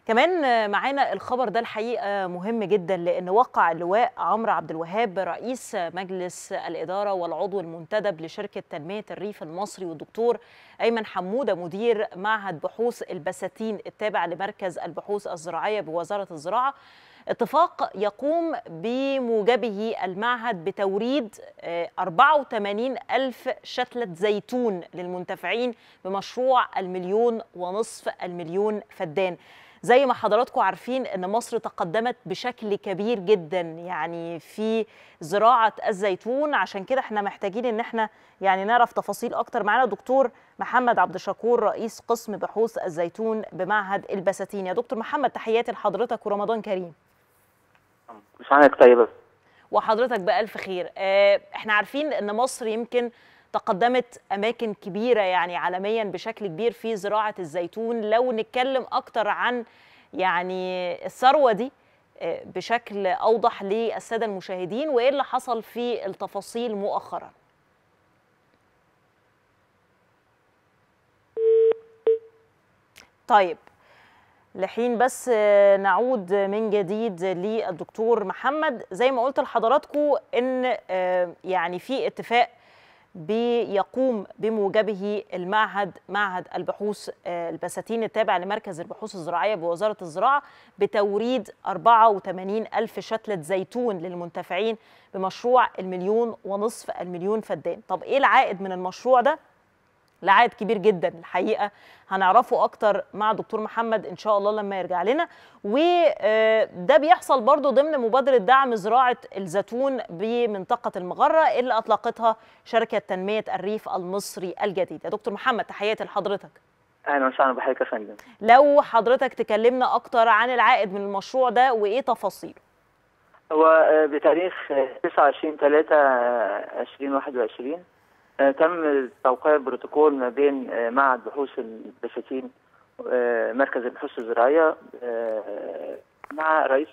كمان معانا الخبر ده الحقيقه مهم جدا لان وقع اللواء عمرو عبد الوهاب رئيس مجلس الاداره والعضو المنتدب لشركه تنميه الريف المصري والدكتور ايمن حموده مدير معهد بحوث البساتين التابع لمركز البحوث الزراعيه بوزاره الزراعه اتفاق يقوم بموجبه المعهد بتوريد 84 ألف شتلة زيتون للمنتفعين بمشروع المليون ونصف المليون فدان زي ما حضراتكم عارفين ان مصر تقدمت بشكل كبير جدا يعني في زراعه الزيتون عشان كده احنا محتاجين ان احنا يعني نعرف تفاصيل اكتر معانا دكتور محمد عبد الشكور رئيس قسم بحوث الزيتون بمعهد البساتين يا دكتور محمد تحياتي لحضرتك ورمضان كريم سنتك طيبه وحضرتك بألف خير احنا عارفين ان مصر يمكن تقدمت اماكن كبيره يعني عالميا بشكل كبير في زراعه الزيتون لو نتكلم اكتر عن يعني الثروه دي بشكل اوضح للساده المشاهدين وايه اللي حصل في التفاصيل مؤخرا طيب لحين بس نعود من جديد للدكتور محمد زي ما قلت لحضراتكم ان يعني في اتفاق بيقوم بموجبه المعهد معهد البحوث البساتين التابع لمركز البحوث الزراعية بوزارة الزراعة بتوريد 84 ألف شتلة زيتون للمنتفعين بمشروع المليون ونصف المليون فدان طب إيه العائد من المشروع ده؟ العائد كبير جدا الحقيقه هنعرفه اكتر مع دكتور محمد ان شاء الله لما يرجع لنا وده بيحصل برضو ضمن مبادره دعم زراعه الزيتون بمنطقه المغره اللي اطلقتها شركه تنميه الريف المصري الجديد يا دكتور محمد تحياتي لحضرتك اهلا وسهلا بحضرتك يا فندم لو حضرتك تكلمنا اكتر عن العائد من المشروع ده وايه تفاصيله هو بتاريخ 29 3 2021 تم توقيع بروتوكول ما بين معهد بحوث البساتين مركز البحوث الزراعيه مع رئيس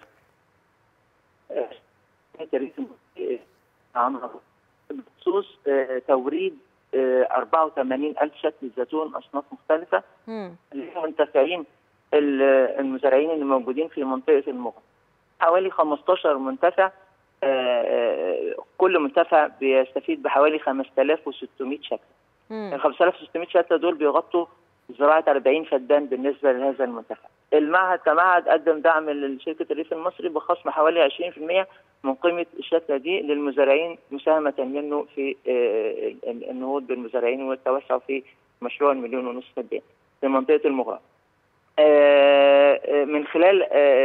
بخصوص توريد 84 ألف شكل زيتون أصناف مختلفة للمنتفعين المزارعين اللي موجودين في منطقة المغرب حوالي 15 منتفع كل منتفع بيستفيد بحوالي 5600 شتله. ال 5600 شتله دول بيغطوا زراعه 40 فدان بالنسبه لهذا المنتفع. المعهد كمعهد قدم دعم لشركه الريف المصري بخصم حوالي 20% من قيمه الشتله دي للمزارعين مساهمه منه في النهوض بالمزارعين والتوسع في مشروع المليون ونصف فدان في منطقه المغرب. من خلال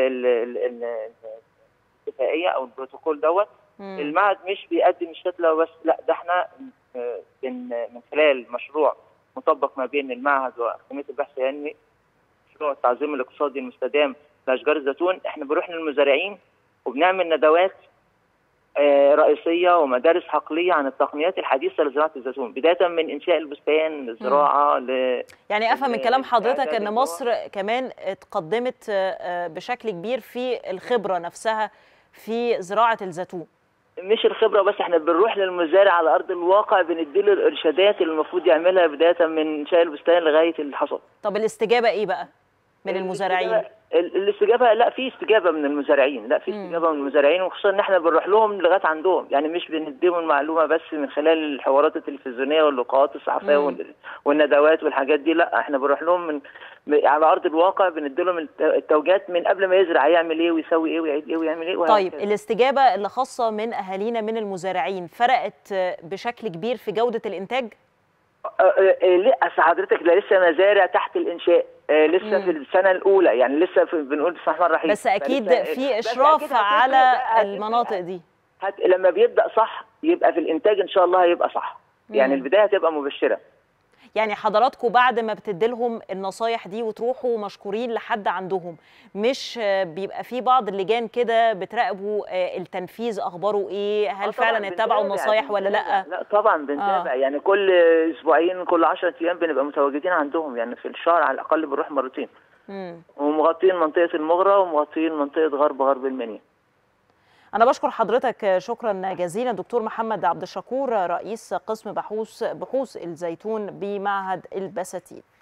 الاتفاقيه او البروتوكول دوت المعهد مش بيقدم الشتله بس لا ده احنا من خلال مشروع مطبق ما بين المعهد وحكومه البحث العلمي مشروع التعظيم الاقتصادي المستدام لاشجار الزيتون احنا بنروح للمزارعين وبنعمل ندوات رئيسيه ومدارس حقليه عن التقنيات الحديثه لزراعه الزيتون بدايه من انشاء البستان للزراعه ل يعني افهم من كلام حضرتك ان مصر كمان اتقدمت بشكل كبير في الخبره نفسها في زراعه الزيتون مش الخبره بس احنا بنروح للمزارع على ارض الواقع بنديله الارشادات اللي المفروض يعملها بدايه من انشاء البستان لغايه الحصاد طب الاستجابه ايه بقى من المزارعين الاستجابه لا في استجابه من المزارعين لا في استجابه من المزارعين وخصوصا ان احنا بنروح لهم لغايه عندهم يعني مش بنديهم المعلومه بس من خلال الحوارات التلفزيونيه واللقاءات الصحفيه والندوات والحاجات دي لا احنا بنروح لهم من على ارض الواقع بندي لهم التوجيهات من قبل ما يزرع يعمل ايه ويسوي ايه ويعيد ايه ويعمل ايه طيب الاستجابه اللي خاصه من اهالينا من المزارعين فرقت بشكل كبير في جوده الانتاج؟ لا اصل حضرتك ده لسه مزارع تحت الانشاء لسه مم. في السنه الاولى يعني لسه في بنقول بسم الله الرحمن بس اكيد في اشراف أكيد على المناطق دي هت لما بيبدا صح يبقى في الانتاج ان شاء الله هيبقى صح مم. يعني البدايه هتبقى مبشره يعني حضراتكم بعد ما بتدي لهم النصايح دي وتروحوا مشكورين لحد عندهم مش بيبقى في بعض اللجان كده بتراقبوا التنفيذ اخباره ايه هل فعلا اتبعوا النصايح يعني ولا لا لا طبعا بنتابع آه. يعني كل اسبوعين كل 10 ايام بنبقى متواجدين عندهم يعني في الشهر على الاقل بنروح مرتين مم. ومغطين منطقه المغره ومغطين منطقه غرب غرب المنيا أنا بشكر حضرتك شكرا جزيلا دكتور محمد عبد الشكور رئيس قسم بحوث بحوث الزيتون بمعهد البساتين